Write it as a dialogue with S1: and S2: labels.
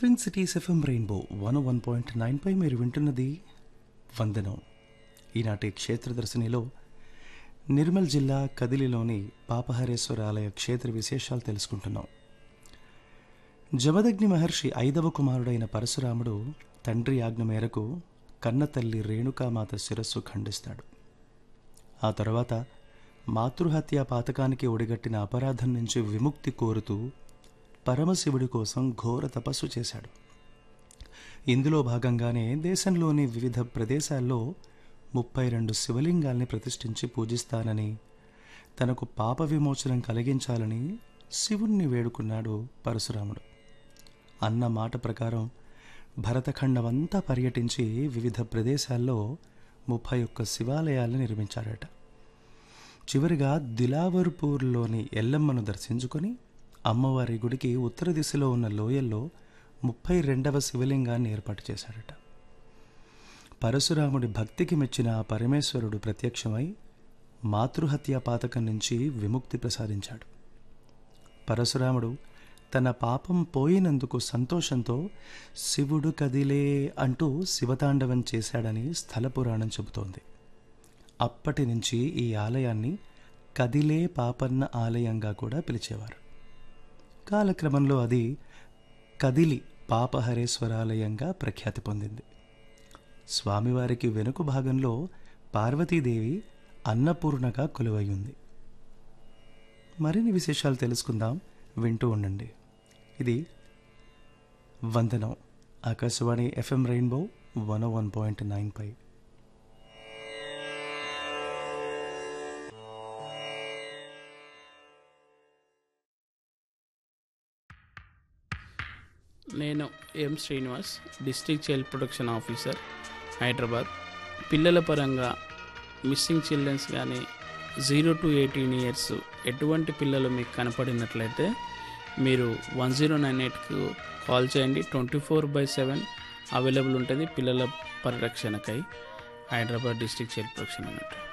S1: twin cities FM rainbow one one point నైన్పై మీరు వింటున్నది వందనం ఈనాటి క్షేత్ర దర్శనిలో నిర్మల్ జిల్లా కదిలిలోని పాపహరేశ్వర ఆలయ క్షేత్ర విశేషాలు తెలుసుకుంటున్నాం జమదగ్ని మహర్షి ఐదవ కుమారుడైన పరశురాముడు తండ్రి ఆజ్ఞ మేరకు కన్నతల్లి రేణుకామాత శిరస్సు ఖండిస్తాడు ఆ తర్వాత మాతృహత్య పాతకానికి ఒడిగట్టిన అపరాధం నుంచి విముక్తి కోరుతూ పరమశివుడి కోసం ఘోర తపస్సు చేశాడు ఇందులో భాగంగానే దేశంలోని వివిధ ప్రదేశాల్లో ముప్పై రెండు శివలింగాల్ని ప్రతిష్ఠించి పూజిస్తానని తనకు పాప విమోచనం కలిగించాలని శివుణ్ణి వేడుకున్నాడు పరశురాముడు అన్న మాట ప్రకారం భరతఖండమంతా పర్యటించి వివిధ ప్రదేశాల్లో ముప్పై ఒక్క శివాలయాల్ని నిర్మించాడట చివరిగా దిలావర్పూర్లోని ఎల్లమ్మను దర్శించుకొని అమ్మవారి గుడికి ఉత్తర దిశలో ఉన్న లోయల్లో ముప్పై రెండవ శివలింగాన్ని ఏర్పాటు చేశాడట పరశురాముడి భక్తికి మెచ్చిన ఆ పరమేశ్వరుడు ప్రత్యక్షమై మాతృహత్య పాతకం నుంచి విముక్తి ప్రసాదించాడు పరశురాముడు తన పాపం పోయినందుకు సంతోషంతో శివుడు కదిలే అంటూ శివతాండవం చేశాడని స్థల పురాణం చెబుతోంది అప్పటి నుంచి ఈ ఆలయాన్ని కదిలే పాపన్న ఆలయంగా కూడా పిలిచేవారు కాలక్రమంలో అది కదిలి పాపహరేశ్వరాలయంగా ప్రఖ్యాతి పొందింది స్వామివారికి వెనుక భాగంలో పార్వతీదేవి అన్నపూర్ణగా కొలువై ఉంది మరిన్ని విశేషాలు తెలుసుకుందాం వింటూ ఉండండి ఇది వందనం Akashvani FM rainbow one one point nine పై
S2: నేను M Srinivas district child protection officer Hyderabad పిల్లల పరంగా మిస్సింగ్ చిల్డ్రన్స్ కానీ జీరో టు ఎయిటీన్ ఇయర్స్ ఎటువంటి పిల్లలు మీకు కనపడినట్లయితే మీరు వన్ జీరో నైన్ ఎయిట్కు కాల్ చేయండి twenty four by seven available ఉంటుంది పిల్లల పరిరక్షణకై హైదరాబాద్ డిస్ట్రిక్ట్ చైల్డ్ ప్రొటెక్షన్ అన్నట్టు